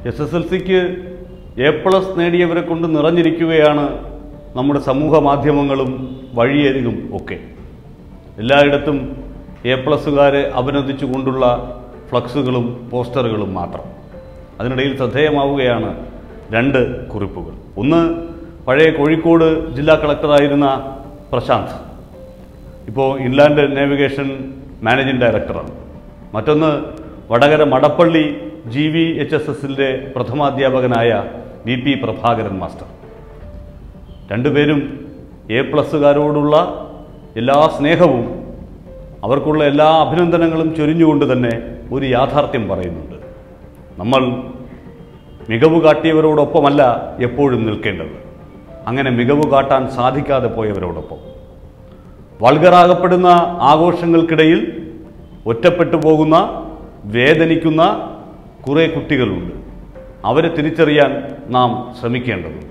S S L സിക്ക് A plus നേടിയവരെ കൊണ്ട് നിറഞ്ഞിരിക്കുകയാണ് നമ്മുടെ സമൂഹ മാധ്യമങ്ങളും വഴിയരികും ഒക്കെ എല്ലായിടത്തും എ പ്ലസ്സുകാരെ അഭിനന്ദിച്ചുകൊണ്ടുള്ള ഫ്ലക്സുകളും പോസ്റ്ററുകളും മാത്രം അതിനിടയിൽ ശ്രദ്ധേയമാവുകയാണ് രണ്ട് കുറിപ്പുകൾ ഒന്ന് പഴയ കോഴിക്കോട് ജില്ലാ കളക്ടറായിരുന്ന പ്രശാന്ത് ഇപ്പോൾ ഇൻലാൻഡ് നാവിഗേഷൻ മാനേജിംഗ് ഡയറക്ടറാണ് മറ്റൊന്ന് Vadakara Madappally G V H S എസിൻ്റെ പ്രഥമാധ്യാപകനായ വി പി പ്രഭാകരൻ മാസ്റ്റർ രണ്ടുപേരും എ പ്ലസ്സുകാരോടുള്ള എല്ലാ സ്നേഹവും അവർക്കുള്ള എല്ലാ അഭിനന്ദനങ്ങളും ചൊരിഞ്ഞുകൊണ്ട് തന്നെ ഒരു യാഥാർത്ഥ്യം പറയുന്നുണ്ട് നമ്മൾ മികവ് കാട്ടിയവരോടൊപ്പമല്ല എപ്പോഴും നിൽക്കേണ്ടത് അങ്ങനെ മികവ് കാട്ടാൻ സാധിക്കാതെ പോയവരോടൊപ്പം വൾഗറാകപ്പെടുന്ന ആഘോഷങ്ങൾക്കിടയിൽ ഒറ്റപ്പെട്ടു പോകുന്ന വേദനിക്കുന്ന കുറേ കുട്ടികളുണ്ട് അവരെ തിരിച്ചറിയാൻ നാം ശ്രമിക്കേണ്ടതുണ്ട്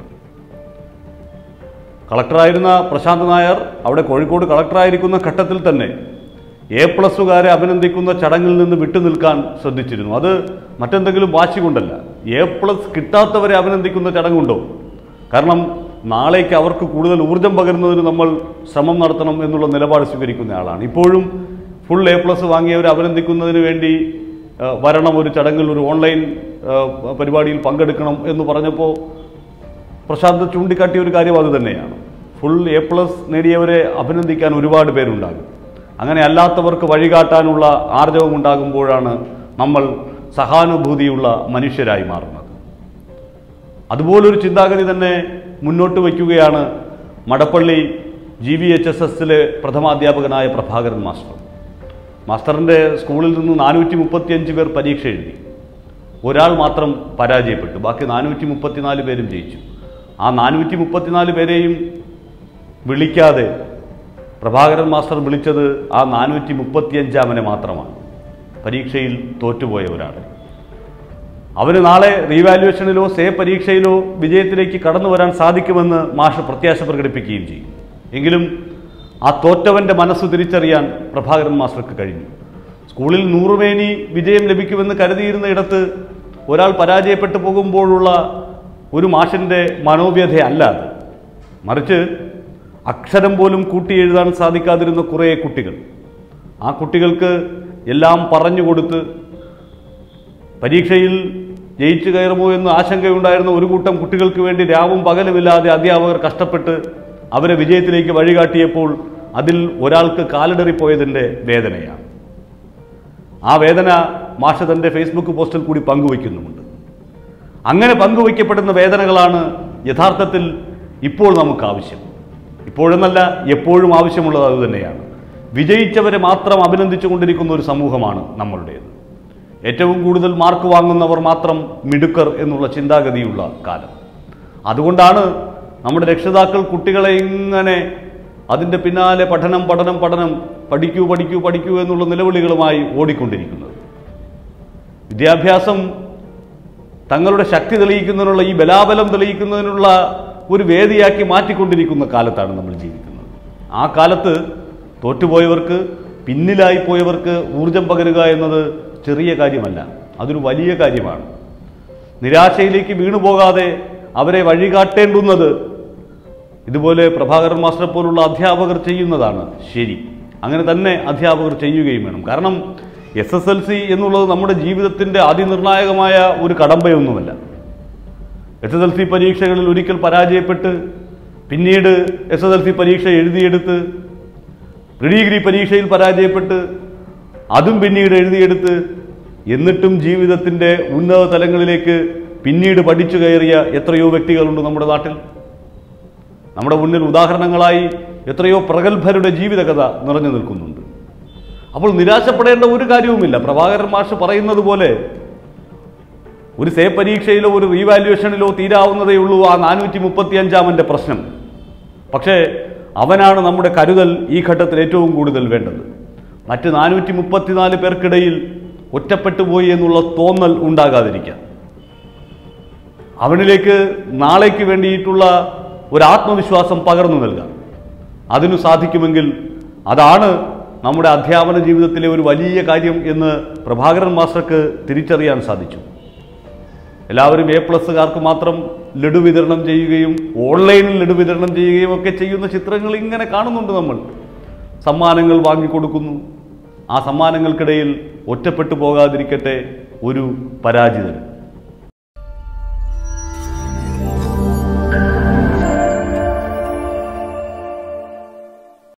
കളക്ടറായിരുന്ന പ്രശാന്ത് നായർ അവിടെ കോഴിക്കോട് കളക്ടറായിരിക്കുന്ന ഘട്ടത്തിൽ തന്നെ എ പ്ലസുകാരെ അഭിനന്ദിക്കുന്ന ചടങ്ങിൽ നിന്ന് വിട്ടുനിൽക്കാൻ ശ്രദ്ധിച്ചിരുന്നു അത് മറ്റെന്തെങ്കിലും വാശി കൊണ്ടല്ല എ പ്ലസ് കിട്ടാത്തവരെ അഭിനന്ദിക്കുന്ന ചടങ്ങുണ്ടോ കാരണം നാളേക്ക് അവർക്ക് കൂടുതൽ ഊർജം പകരുന്നതിന് നമ്മൾ ശ്രമം നടത്തണം എന്നുള്ള നിലപാട് സ്വീകരിക്കുന്ന ആളാണ് ഇപ്പോഴും ഫുൾ എ പ്ലസ് വാങ്ങിയവരെ അഭിനന്ദിക്കുന്നതിന് വേണ്ടി ആ, വരണം ഒരു ചടങ്ങിൽ ഒരു ഓൺലൈൻ ആ, പരിപാടിയിൽ പങ്കെടുക്കണം എന്ന് പറഞ്ഞപ്പോൾ പ്രശാന്ത് ചൂണ്ടിക്കാട്ടിയ ഒരു കാര്യം അത് തന്നെയാണ് ഫുൾ എ പ്ലസ് നേടിയവരെ അഭിനന്ദിക്കാൻ ഒരുപാട് പേരുണ്ടാകും അങ്ങനെ അല്ലാത്തവർക്ക് വഴികാട്ടാനുള്ള ആർജവം ഉണ്ടാകുമ്പോഴാണ് നമ്മൾ സഹാനുഭൂതിയുള്ള മനുഷ്യരായി മാറുന്നത് അതുപോലൊരു ചിന്താഗതി തന്നെ മുന്നോട്ട് വയ്ക്കുകയാണ് Madappally G V H S എസിലെ പ്രഥമാധ്യാപകനായ പ്രഭാകരൻ മാസ്റ്റർ മാസ്റ്ററിൻ്റെ സ്കൂളിൽ നിന്ന് നാനൂറ്റി മുപ്പത്തിയഞ്ച് പേർ പരീക്ഷ എഴുതി ഒരാൾ മാത്രം പരാജയപ്പെട്ടു ബാക്കി നാനൂറ്റി മുപ്പത്തിനാല് പേരും ജയിച്ചു ആ നാനൂറ്റി മുപ്പത്തിനാല് പേരെയും വിളിക്കാതെ പ്രഭാകരൻ മാസ്റ്റർ വിളിച്ചത് ആ നാനൂറ്റി മുപ്പത്തിയഞ്ചാമനെ മാത്രമാണ് പരീക്ഷയിൽ തോറ്റുപോയ ഒരാൾ അവന് നാളെ റീവാലുവേഷനിലോ സേ പരീക്ഷയിലോ വിജയത്തിലേക്ക് കടന്നു വരാൻ സാധിക്കുമെന്ന് മാഷ് പ്രത്യാശ പ്രകടിപ്പിക്കുകയും ചെയ്യും എങ്കിലും ആ തോറ്റവൻ്റെ മനസ്സ് തിരിച്ചറിയാൻ പ്രഭാകരൻ മാസ്റ്റർക്ക് കഴിഞ്ഞു സ്കൂളിൽ നൂറുമേനി വിജയം ലഭിക്കുമെന്ന് കരുതിയിരുന്ന ഇടത്ത് ഒരാൾ പരാജയപ്പെട്ടു പോകുമ്പോഴുള്ള ഒരു മാഷിൻ്റെ മനോവ്യഥ അല്ല അത് മറിച്ച് അക്ഷരം പോലും കൂട്ടി എഴുതാൻ സാധിക്കാതിരുന്ന കുറേ കുട്ടികൾ ആ കുട്ടികൾക്ക് എല്ലാം പറഞ്ഞു കൊടുത്ത് പരീക്ഷയിൽ ജയിച്ചു കയറുമോ എന്ന് ആശങ്കയുണ്ടായിരുന്ന ഒരു കൂട്ടം കുട്ടികൾക്ക് വേണ്ടി രാവും പകലുമില്ലാതെ അധ്യാപകർ കഷ്ടപ്പെട്ട് അവരെ വിജയത്തിലേക്ക് വഴികാട്ടിയപ്പോൾ അതിൽ ഒരാൾക്ക് കാലിടറിപ്പോയതിൻ്റെ വേദനയാണ് ആ വേദന മാഷ തൻ്റെ ഫേസ്ബുക്ക് പോസ്റ്റിൽ കൂടി പങ്കുവയ്ക്കുന്നുമുണ്ട് അങ്ങനെ പങ്കുവയ്ക്കപ്പെടുന്ന വേദനകളാണ് യഥാർത്ഥത്തിൽ ഇപ്പോൾ നമുക്ക് ആവശ്യം ഇപ്പോഴെന്നല്ല എപ്പോഴും ആവശ്യമുള്ളത് അതുതന്നെയാണ് വിജയിച്ചവരെ മാത്രം അഭിനന്ദിച്ചുകൊണ്ടിരിക്കുന്ന ഒരു സമൂഹമാണ് നമ്മളുടേത് ഏറ്റവും കൂടുതൽ മാർക്ക് വാങ്ങുന്നവർ മാത്രം മിടുക്കർ എന്നുള്ള ചിന്താഗതിയുള്ള കാലം അതുകൊണ്ടാണ് നമ്മുടെ രക്ഷിതാക്കൾ കുട്ടികളെ ഇങ്ങനെ അതിൻ്റെ പിന്നാലെ പഠനം പഠനം പഠനം പഠിക്കൂ പഠിക്കൂ പഠിക്കൂ എന്നുള്ള നിലവിളികളുമായി ഓടിക്കൊണ്ടിരിക്കുന്നത് വിദ്യാഭ്യാസം തങ്ങളുടെ ശക്തി തെളിയിക്കുന്നതിനുള്ള ഈ ബലാബലം തെളിയിക്കുന്നതിനുള്ള ഒരു വേദിയാക്കി മാറ്റിക്കൊണ്ടിരിക്കുന്ന കാലത്താണ് നമ്മൾ ജീവിക്കുന്നത് ആ കാലത്ത് തോറ്റുപോയവർക്ക് പിന്നിലായി പോയവർക്ക് ഊർജം പകരുക എന്നത് ചെറിയ കാര്യമല്ല അതൊരു വലിയ കാര്യമാണ് നിരാശയിലേക്ക് വീണുപോകാതെ അവരെ വഴികാട്ടേണ്ടുന്നത് ഇതുപോലെ പ്രഭാകരൻ മാസ്റ്റർ പോലുള്ള അധ്യാപകർ ചെയ്യുന്നതാണ് ശരി അങ്ങനെ തന്നെ അധ്യാപകർ ചെയ്യുകയും വേണം കാരണം എസ് എസ് എൽ സി എന്നുള്ളത് നമ്മുടെ ജീവിതത്തിൻ്റെ അതിനിർണായകമായ ഒരു കടമ്പയൊന്നുമല്ല എസ് എസ് എൽ സി പരീക്ഷകളിൽ ഒരിക്കൽ പരാജയപ്പെട്ട് പിന്നീട് എസ് എസ് എൽ സി പരീക്ഷ എഴുതിയെടുത്ത് പ്രീ ഡിഗ്രി പരീക്ഷയിൽ പരാജയപ്പെട്ട് അതും പിന്നീട് എഴുതിയെടുത്ത് എന്നിട്ടും ജീവിതത്തിൻ്റെ ഉന്നത തലങ്ങളിലേക്ക് പിന്നീട് പഠിച്ചു കയറിയ എത്രയോ വ്യക്തികളുണ്ട് നമ്മുടെ നാട്ടിൽ നമ്മുടെ മുന്നിൽ ഉദാഹരണങ്ങളായി എത്രയോ പ്രഗത്ഭരുടെ ജീവിതകഥ നിറഞ്ഞു നിൽക്കുന്നുണ്ട് അപ്പോൾ നിരാശപ്പെടേണ്ട ഒരു കാര്യവുമില്ല പ്രഭാകരൻ മാഷ് പറയുന്നത് പോലെ ഒരു സേ പരീക്ഷയിലോ ഒരു റീവാലുവേഷനിലോ തീരാവുന്നതേ ഉള്ളൂ ആ നാനൂറ്റി മുപ്പത്തി അഞ്ചാമൻ്റെ പ്രശ്നം പക്ഷേ അവനാണ് നമ്മുടെ കരുതൽ ഈ ഘട്ടത്തിൽ ഏറ്റവും കൂടുതൽ വേണ്ടത് മറ്റ് നാനൂറ്റി മുപ്പത്തിനാല് പേർക്കിടയിൽ ഒറ്റപ്പെട്ടു പോയി എന്നുള്ള തോന്നൽ ഉണ്ടാകാതിരിക്കാൻ അവനിലേക്ക് നാളേക്ക് വേണ്ടിയിട്ടുള്ള ഒരു ആത്മവിശ്വാസം പകർന്നു നൽകാം അതിനു സാധിക്കുമെങ്കിൽ അതാണ് നമ്മുടെ അധ്യാപന ജീവിതത്തിലെ ഒരു വലിയ കാര്യം എന്ന് പ്രഭാകരൻ മാസ്റ്റർക്ക് തിരിച്ചറിയാൻ സാധിച്ചു എല്ലാവരും എ പ്ലസ്സുകാർക്ക് മാത്രം ലഡു വിതരണം ചെയ്യുകയും ഓൺലൈനിൽ ലഡു വിതരണം ചെയ്യുകയും ഒക്കെ ചെയ്യുന്ന ചിത്രങ്ങൾ ഇങ്ങനെ കാണുന്നുണ്ട് നമ്മൾ സമ്മാനങ്ങൾ വാങ്ങിക്കൊടുക്കുന്നു ആ സമ്മാനങ്ങൾക്കിടയിൽ ഒറ്റപ്പെട്ടു പോകാതിരിക്കട്ടെ ഒരു പരാജിതൻ